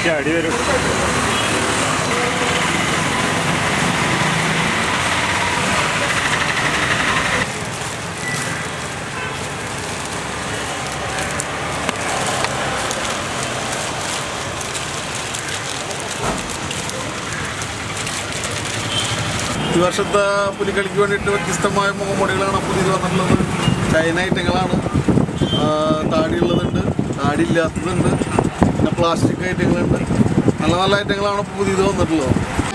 ചാടി വരും ഈ വർഷത്തെ പുലിക്കളിക്ക് വേണ്ടിയിട്ട് വ്യത്യസ്തമായ മുഖംമൊടികളാണ് പുതിയത് വന്നിട്ടുള്ളത് ചൈന ഐറ്റങ്ങളാണ് ആ, താടിയുള്ളതുണ്ട് താടി ഇല്ലാത്തതുണ്ട് പിന്നെ പ്ലാസ്റ്റിക് ഐറ്റങ്ങളുണ്ട് നല്ല നല്ല ഐറ്റങ്ങളാണ് പുതിയത് വന്നിട്ടുള്ളത്